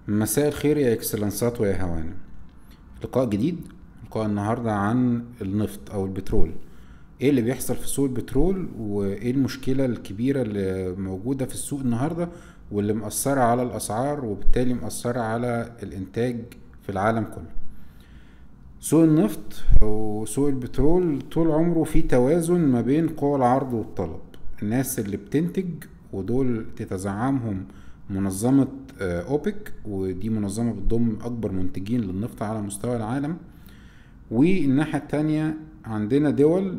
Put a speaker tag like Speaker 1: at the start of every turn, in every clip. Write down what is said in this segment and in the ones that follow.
Speaker 1: مساء الخير يا اكسلنسات ويا هوانم لقاء جديد لقاء النهاردة عن النفط او البترول ايه اللي بيحصل في سوق البترول وايه المشكلة الكبيرة اللي موجودة في السوق النهاردة واللي مأثرة على الاسعار وبالتالي مأثرة على الانتاج في العالم كله سوق النفط او سوق البترول طول عمره في توازن ما بين قوى العرض والطلب الناس اللي بتنتج ودول تتزعمهم منظمة آه، اوبك ودي منظمة بتضم اكبر منتجين للنفط على مستوى العالم والناحية التانية عندنا دول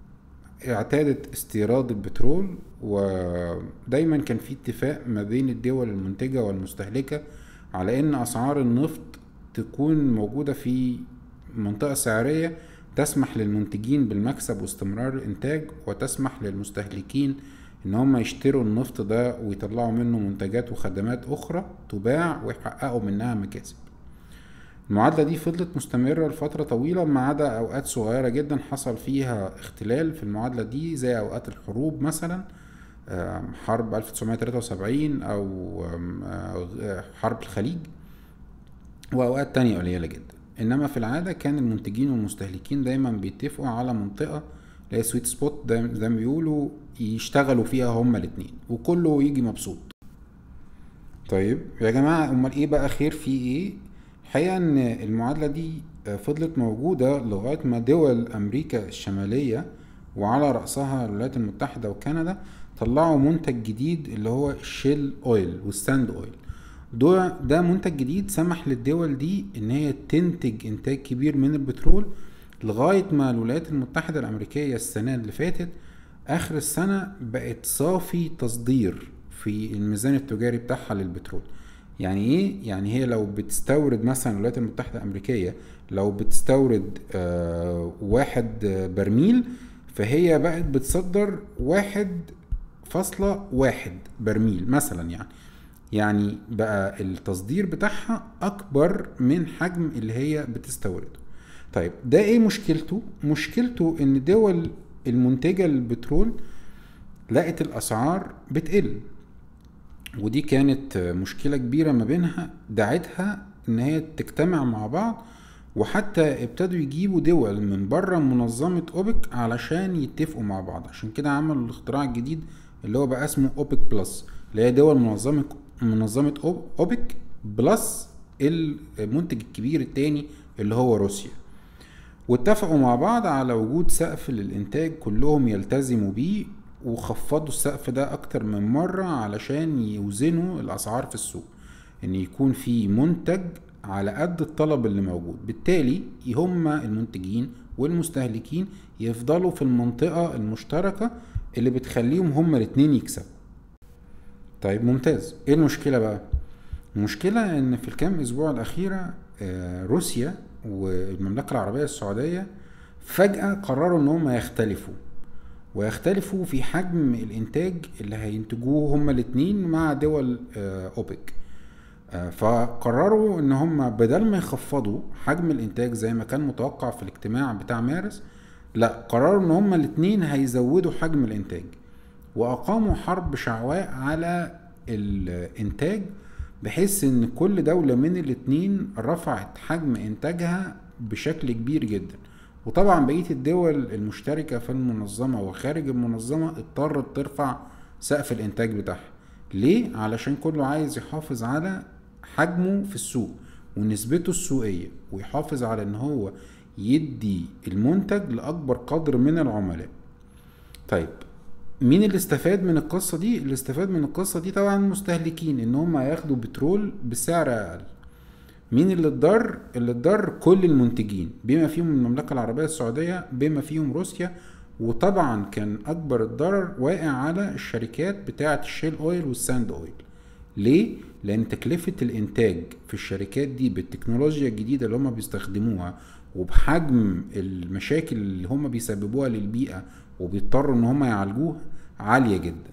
Speaker 1: اعتادت استيراد البترول ودايما كان في اتفاق ما بين الدول المنتجة والمستهلكة على ان اسعار النفط تكون موجودة في منطقة سعرية تسمح للمنتجين بالمكسب واستمرار الانتاج وتسمح للمستهلكين ان هم يشتروا النفط ده ويطلعوا منه منتجات وخدمات اخرى تباع ويحققوا منها مكاسب المعادلة دي فضلت مستمرة لفترة طويلة ما عدا أوقات صغيرة جدا حصل فيها اختلال في المعادلة دي زي أوقات الحروب مثلا آم، حرب 1973 أو آم، آه، حرب الخليج وأوقات تانية قليلة جدا إنما في العادة كان المنتجين والمستهلكين دايما بيتفقوا على منطقة اللي هي سويت سبوت زي ما بيقولوا يشتغلوا فيها هما الاتنين وكله يجي مبسوط طيب يا جماعة أمال إيه بقى خير في إيه؟ الحقيقة إن المعادلة دي آه، فضلت موجودة لغاية ما دول أمريكا الشمالية وعلى رأسها الولايات المتحدة وكندا طلعوا منتج جديد اللي هو الشيل أويل والساند أويل ده ده منتج جديد سمح للدول دي إن هي تنتج إنتاج كبير من البترول لغاية ما الولايات المتحدة الأمريكية السنة اللي فاتت آخر السنة بقت صافي تصدير في الميزان التجاري بتاعها للبترول يعني ايه يعني هي لو بتستورد مثلا الولايات المتحدة الأمريكية لو بتستورد آه واحد آه، برميل فهي بقت بتصدر واحد فاصلة واحد برميل مثلا يعني يعني بقى التصدير بتاعها أكبر من حجم اللي هي بتستورده طيب ده ايه مشكلته مشكلته ان دول المنتجة للبترول لقت الاسعار بتقل ودي كانت مشكلة كبيرة ما بينها دعتها ان هي تجتمع مع بعض وحتى ابتدوا يجيبوا دول من بره منظمة اوبك علشان يتفقوا مع بعض عشان كده عملوا الاختراع الجديد اللي هو بقى اسمه اوبك بلس اللي هي دول منظمة منظمة أوب- اوبك بلس المنتج الكبير التاني اللي هو روسيا واتفقوا مع بعض على وجود سقف للإنتاج كلهم يلتزموا بيه وخفضوا السقف ده أكتر من مرة علشان يوزنوا الأسعار في السوق إن يكون في منتج على قد الطلب اللي موجود بالتالي هما المنتجين والمستهلكين يفضلوا في المنطقة المشتركة اللي بتخليهم هما الاتنين يكسبوا طيب ممتاز ايه المشكلة بقى المشكلة ان في الكام اسبوع الاخيرة آه، روسيا والمملكة العربية السعودية فجأة قرروا ان هم يختلفوا ويختلفوا في حجم الانتاج اللي هينتجوه هما الاتنين مع دول آه، اوبك آه، فقرروا ان هم بدل ما يخفضوا حجم الانتاج زي ما كان متوقع في الاجتماع بتاع مارس لا قرروا ان هم الاتنين هيزودوا حجم الانتاج واقاموا حرب شعواء على الانتاج بحيث ان كل دولة من الاتنين رفعت حجم انتاجها بشكل كبير جدا وطبعا بقية الدول المشتركة في المنظمة وخارج المنظمة اضطرت ترفع سقف الانتاج بتاعها ليه؟ علشان كله عايز يحافظ على حجمه في السوق ونسبته السوقية ويحافظ على ان هو يدي المنتج لأكبر قدر من العملاء طيب مين اللي استفاد من القصة دي؟ اللي استفاد من القصة دي طبعا المستهلكين ان هم هياخدوا بترول بسعر اقل مين اللي اتضر؟ اللي اتضر كل المنتجين بما فيهم المملكة العربية السعودية بما فيهم روسيا وطبعا كان اكبر الضرر واقع على الشركات بتاعة الشيل اويل والساند اويل ليه؟ لان تكلفة الانتاج في الشركات دي بالتكنولوجيا الجديدة اللي هم بيستخدموها وبحجم المشاكل اللي هم بيسببوها للبيئة وبيضطروا ان هم يعالجوها عالية جدا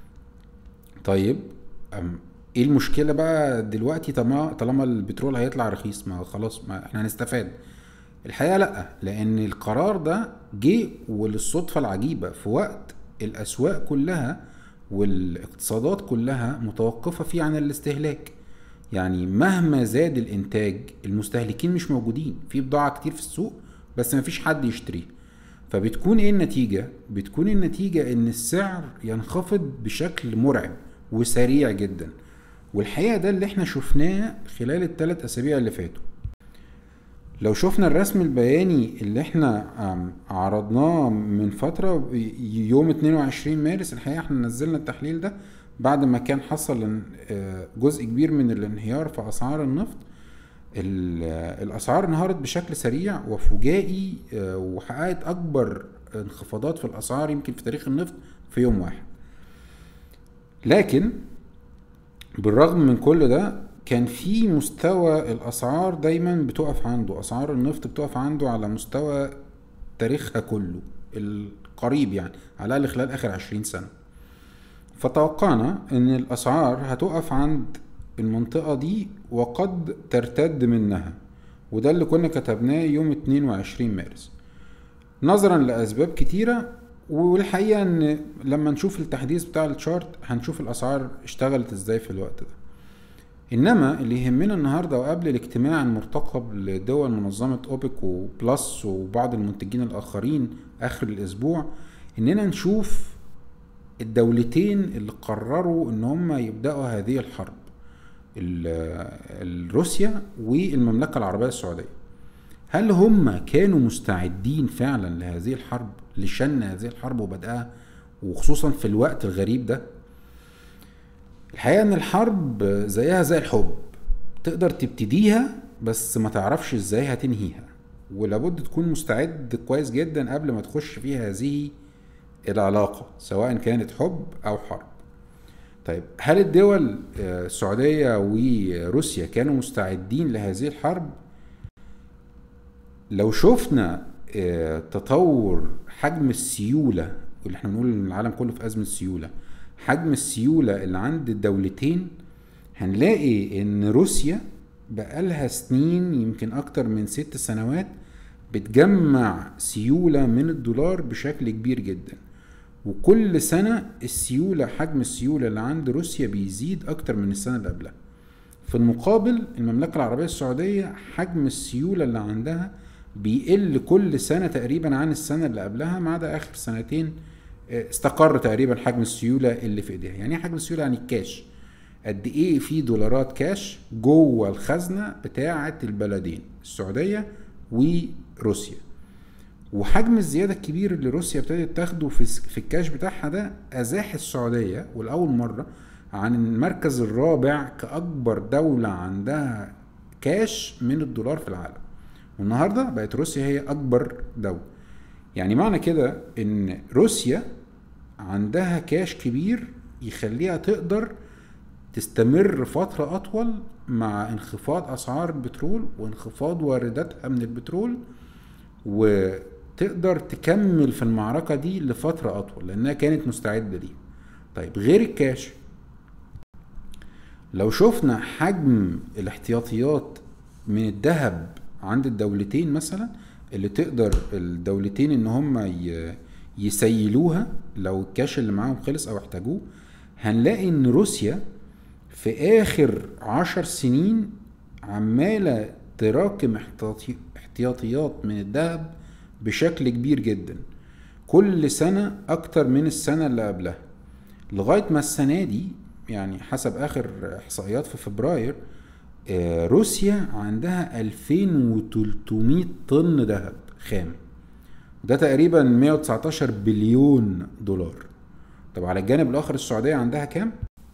Speaker 1: طيب أم ايه المشكلة بقى دلوقتي طالما طالما البترول هيطلع رخيص ما خلاص ما احنا هنستفاد الحقيقة لا لان القرار ده جه وللصدفة العجيبة في وقت الاسواق كلها والاقتصادات كلها متوقفة فيه عن الاستهلاك يعني مهما زاد الانتاج المستهلكين مش موجودين في بضاعة كتير في السوق بس مفيش حد يشتريها فبتكون ايه النتيجة؟ بتكون النتيجة ان السعر ينخفض بشكل مرعب وسريع جدا والحقيقة ده اللي احنا شفناه خلال الثلاث اسابيع اللي فاتوا لو شفنا الرسم البياني اللي احنا عرضناه من فترة يوم 22 مارس الحقيقة احنا نزلنا التحليل ده بعد ما كان حصل آه، جزء كبير من الانهيار في اسعار النفط الاسعار انهارت بشكل سريع وفجائي آه، وحققت اكبر انخفاضات في الاسعار يمكن في تاريخ النفط في يوم واحد لكن بالرغم من كل ده كان في مستوى الاسعار دايما بتقف عنده اسعار النفط بتقف عنده على مستوى تاريخها كله القريب يعني على الاقل خلال اخر عشرين سنه فتوقعنا ان الاسعار هتقف عند المنطقة دي وقد ترتد منها وده اللي كنا كتبناه يوم 22 مارس نظرا لأسباب كتيرة والحقيقة ان لما نشوف التحديث بتاع الشارت هنشوف الأسعار اشتغلت ازاي في الوقت ده انما اللي يهمنا النهارده وقبل الاجتماع المرتقب لدول منظمه اوبك وبلس وبعض المنتجين الاخرين اخر الاسبوع اننا نشوف الدولتين اللي قرروا ان هم يبداوا هذه الحرب روسيا والمملكه العربيه السعوديه هل هم كانوا مستعدين فعلا لهذه الحرب لشن هذه الحرب وبدأها وخصوصا في الوقت الغريب ده الحقيقه ان الحرب زيها زي الحب تقدر تبتديها بس ما تعرفش ازاي هتنهيها ولابد تكون مستعد كويس جدا قبل ما تخش في هذه العلاقة سواء كانت حب أو حرب طيب هل الدول آه، السعودية وروسيا كانوا مستعدين لهذه الحرب؟ لو شفنا آه، تطور حجم السيولة واللي احنا بنقول ان العالم كله في أزمة سيولة حجم السيولة اللي عند الدولتين هنلاقي ان روسيا بقالها سنين يمكن اكتر من ست سنوات بتجمع سيولة من الدولار بشكل كبير جدا وكل سنة السيولة حجم السيولة اللي عند روسيا بيزيد أكتر من السنة اللي قبلها في المقابل المملكة العربية السعودية حجم السيولة اللي عندها بيقل كل سنة تقريبا عن السنة اللي قبلها ما عدا آخر سنتين آه، استقر تقريبا حجم السيولة اللي في ايديها يعني ايه حجم السيولة يعني الكاش قد ايه في دولارات كاش جوه الخزنة بتاعة البلدين السعودية وروسيا وحجم الزيادة الكبير اللي روسيا ابتدت تاخده في, في الكاش بتاعها ده أزاح السعودية والأول مرة عن المركز الرابع كأكبر دولة عندها كاش من الدولار في العالم والنهاردة بقت روسيا هي أكبر دولة يعني معنى كده إن روسيا عندها كاش كبير يخليها تقدر تستمر فترة أطول مع انخفاض أسعار البترول وانخفاض وارداتها من البترول و تقدر تكمل في المعركة دي لفترة أطول لأنها كانت مستعدة ليه طيب غير الكاش لو شفنا حجم الاحتياطيات من الذهب عند الدولتين مثلا اللي تقدر الدولتين ان هم يسيلوها لو الكاش اللي معاهم خلص او احتاجوه هنلاقي ان روسيا في اخر عشر سنين عمالة تراكم احتياطيات من الذهب بشكل كبير جدا كل سنة أكتر من السنة اللي قبلها لغاية ما السنة دي يعني حسب آخر إحصائيات في فبراير آه، روسيا عندها 2300 طن ذهب خام ده تقريبا 119 بليون دولار طب على الجانب الآخر السعودية عندها كام؟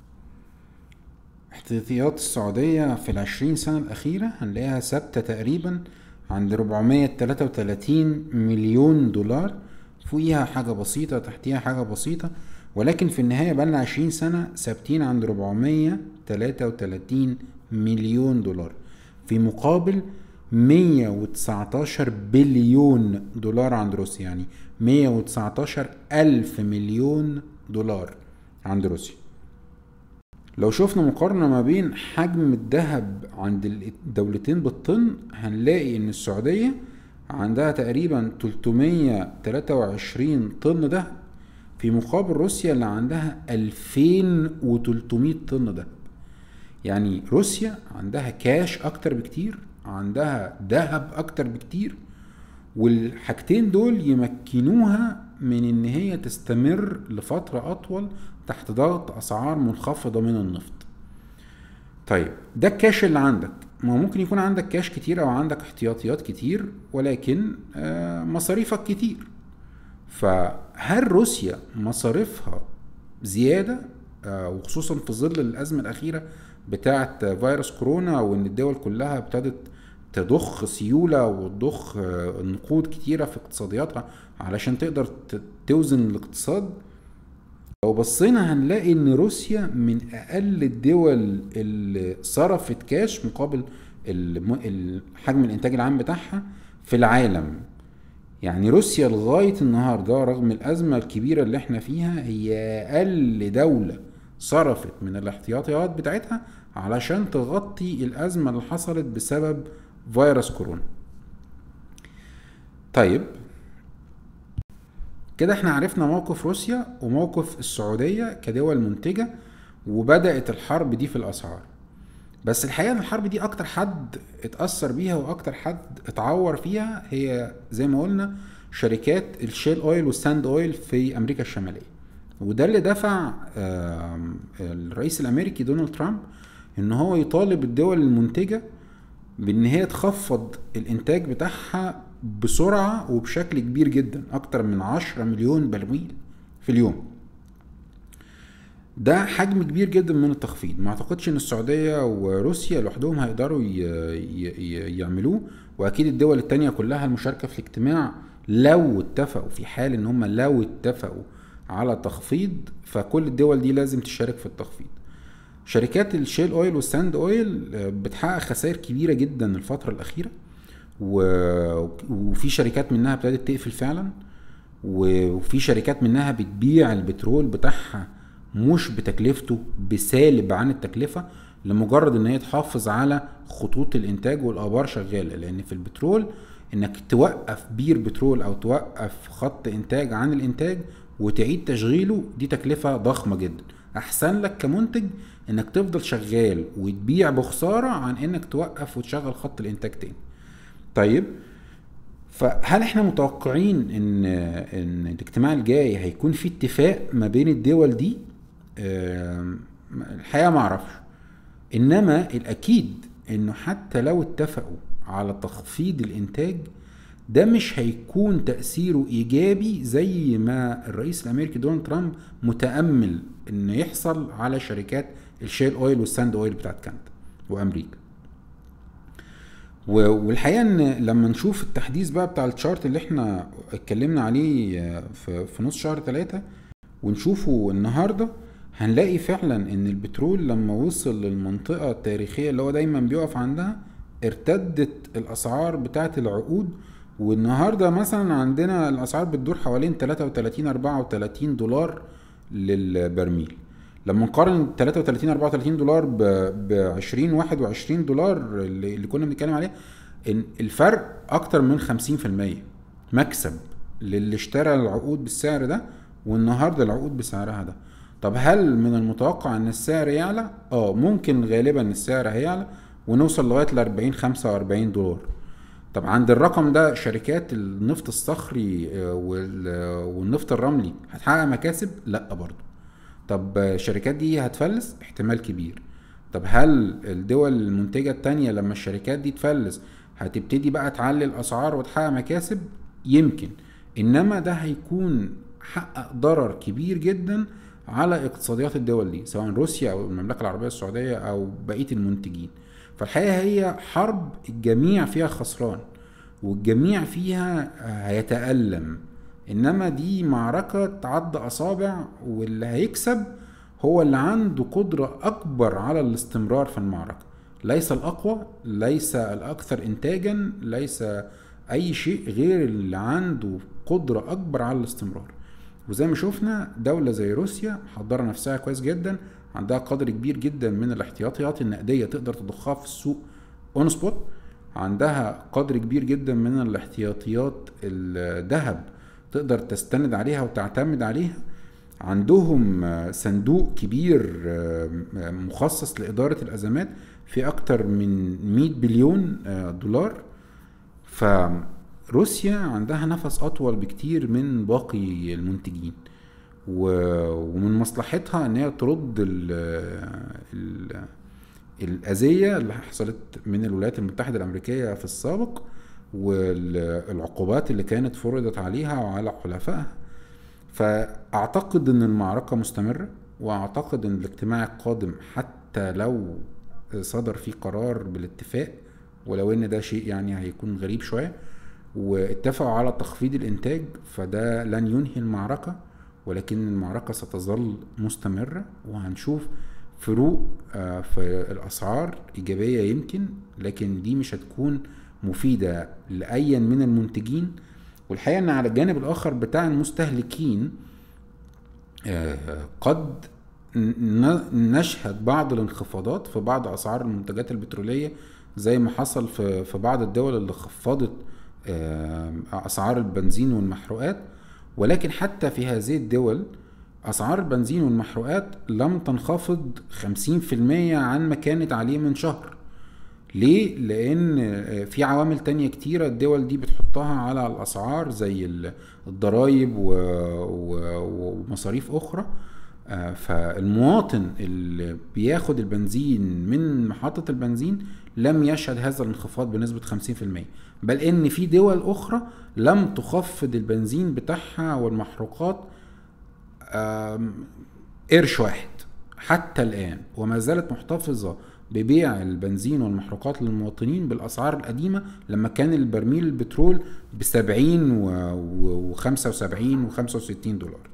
Speaker 1: احتياطيات السعودية في العشرين سنة الأخيرة هنلاقيها ثابتة تقريبا عند 433 مليون دولار فوقيها حاجة بسيطة تحتيها حاجة بسيطة ولكن في النهاية بقالنا 20 سنة ثابتين عند 433 مليون دولار في مقابل 119 بليون دولار عند روسيا يعني 119 ألف مليون دولار عند روسيا لو شفنا مقارنة ما بين حجم الذهب عند الدولتين بالطن هنلاقي ان السعودية عندها تقريبا 323 طن ذهب في مقابل روسيا اللي عندها 2300 طن ذهب يعني روسيا عندها كاش اكتر بكتير عندها ذهب اكتر بكتير والحاجتين دول يمكنوها من ان هي تستمر لفترة اطول تحت ضغط اسعار منخفضة من النفط طيب ده الكاش اللي عندك ما ممكن يكون عندك كاش كتير او عندك احتياطيات كتير ولكن آه، مصاريفك كتير فهل روسيا مصاريفها زيادة آه، وخصوصا في ظل الازمة الاخيرة بتاعة فيروس كورونا وان الدول كلها ابتدت تضخ سيولة وتضخ آه، نقود كتيرة في اقتصادياتها علشان تقدر توزن الاقتصاد لو بصينا هنلاقي ان روسيا من اقل الدول اللي صرفت كاش مقابل حجم الانتاج العام بتاعها في العالم يعني روسيا لغاية النهاردة رغم الأزمة الكبيرة اللي احنا فيها هي أقل دولة صرفت من الاحتياطيات بتاعتها علشان تغطي الأزمة اللي حصلت بسبب فيروس كورونا طيب كده احنا عرفنا موقف روسيا وموقف السعودية كدول منتجة وبدأت الحرب دي في الأسعار بس الحقيقة ان الحرب دي أكتر حد اتأثر بيها وأكتر حد اتعور فيها هي زي ما قلنا شركات الشيل اويل والساند اويل في أمريكا الشمالية وده اللي دفع الرئيس الأمريكي دونالد ترامب ان هو يطالب الدول المنتجة بان هي تخفض الانتاج بتاعها بسرعة وبشكل كبير جدا أكتر من عشرة مليون برميل في اليوم ده حجم كبير جدا من التخفيض ما اعتقدش ان السعودية وروسيا لوحدهم هيقدروا يعملوه واكيد الدول التانية كلها المشاركة في الاجتماع لو اتفقوا في حال ان هم لو اتفقوا على تخفيض فكل الدول دي لازم تشارك في التخفيض شركات الشيل اويل والساند اويل بتحقق خسائر كبيرة جدا الفترة الأخيرة وفي شركات منها ابتدت تقفل فعلا وفي شركات منها بتبيع البترول بتاعها مش بتكلفته بسالب عن التكلفة لمجرد ان هي تحافظ على خطوط الانتاج والابار شغالة لان في البترول انك توقف بير بترول او توقف خط انتاج عن الانتاج وتعيد تشغيله دي تكلفة ضخمة جدا احسن لك كمنتج انك تفضل شغال وتبيع بخسارة عن انك توقف وتشغل خط الانتاج تاني طيب فهل احنا متوقعين ان ان الاجتماع الجاي هيكون في اتفاق ما بين الدول دي الحقيقه ما اعرفش انما الاكيد انه حتى لو اتفقوا على تخفيض الانتاج ده مش هيكون تأثيره إيجابي زي ما الرئيس الأمريكي دونالد ترامب متأمل إنه يحصل على شركات الشيل أويل والساند أويل بتاعت كندا وأمريكا والحقيقه ان لما نشوف التحديث بقى بتاع الشارت اللي احنا اتكلمنا عليه آه، في, في نص شهر ثلاثة ونشوفه النهارده هنلاقي فعلا ان البترول لما وصل للمنطقة التاريخية اللي هو دايما بيقف عندها ارتدت الاسعار بتاعت العقود والنهارده مثلا عندنا الاسعار بتدور حوالين 33 34 دولار للبرميل لما نقارن 33 34 دولار ب 20 21 دولار اللي كنا بنتكلم عليه ان الفرق اكتر من 50% مكسب للي اشترى العقود بالسعر ده والنهارده العقود بسعرها ده طب هل من المتوقع ان السعر يعلى اه ممكن غالبا السعر هيعلى ونوصل لغايه ل 40 45 دولار طب عند الرقم ده شركات النفط الصخري آه، والنفط الرملي هتحقق مكاسب لا برضه طب الشركات دي هتفلس احتمال كبير طب هل الدول المنتجة التانية لما الشركات دي تفلس هتبتدي بقى تعلي الأسعار وتحقق مكاسب يمكن إنما ده هيكون حقق ضرر كبير جدا على اقتصاديات الدول دي سواء روسيا أو المملكة العربية السعودية أو بقية المنتجين فالحقيقة هي حرب الجميع فيها خسران والجميع فيها هيتألم انما دي معركة تعد اصابع واللي هيكسب هو اللي عنده قدرة اكبر على الاستمرار في المعركة ليس الاقوى ليس الاكثر انتاجا ليس اي شيء غير اللي عنده قدرة اكبر على الاستمرار وزي ما شفنا دولة زي روسيا محضرة نفسها كويس جدا عندها قدر كبير جدا من الاحتياطيات النقدية تقدر تضخها في السوق اون سبوت عندها قدر كبير جدا من الاحتياطيات الذهب تقدر تستند عليها وتعتمد عليها عندهم صندوق كبير مخصص لإدارة الأزمات في أكتر من 100 بليون دولار فروسيا عندها نفس أطول بكتير من باقي المنتجين ومن مصلحتها ان هي ترد ال ال الأذية اللي حصلت من الولايات المتحدة الأمريكية في السابق والعقوبات اللي كانت فرضت عليها وعلى حلفائها فأعتقد أن المعركة مستمرة وأعتقد أن الاجتماع القادم حتى لو صدر فيه قرار بالاتفاق ولو ان ده شيء يعني هيكون غريب شويه واتفقوا على تخفيض الانتاج فده لن ينهي المعركه ولكن المعركه ستظل مستمره وهنشوف فروق آه، في الاسعار ايجابيه يمكن لكن دي مش هتكون مفيده لاي من المنتجين والحقيقه ان على الجانب الاخر بتاع المستهلكين آه، قد نشهد بعض الانخفاضات في بعض اسعار المنتجات البتروليه زي ما حصل في في بعض الدول اللي خفضت آه، اسعار البنزين والمحروقات ولكن حتى في هذه الدول اسعار البنزين والمحروقات لم تنخفض 50% عن ما كانت عليه من شهر ليه؟ لأن آه، في عوامل تانية كتيرة الدول دي بتحطها على الأسعار زي الضرايب ومصاريف أخرى آه، فالمواطن اللي بياخد البنزين من محطة البنزين لم يشهد هذا الانخفاض بنسبة 50% بل ان في دول اخرى لم تخفض البنزين بتاعها والمحروقات قرش واحد حتى الان وما زالت محتفظة ببيع البنزين والمحروقات للمواطنين بالاسعار القديمة لما كان البرميل البترول ب 70 و 75 و 65 دولار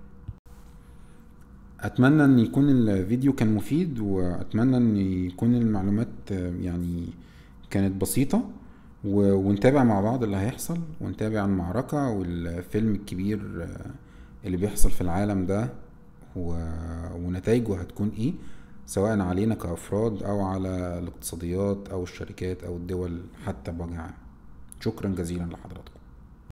Speaker 1: اتمنى ان يكون الفيديو كان مفيد واتمنى ان يكون المعلومات يعني كانت بسيطة ونتابع مع بعض اللي هيحصل ونتابع المعركة والفيلم الكبير اللي بيحصل في العالم ده ونتائجه هتكون ايه سواء علينا كأفراد او على الاقتصاديات او الشركات او الدول حتى بوجه عام شكرا جزيلا لحضراتكم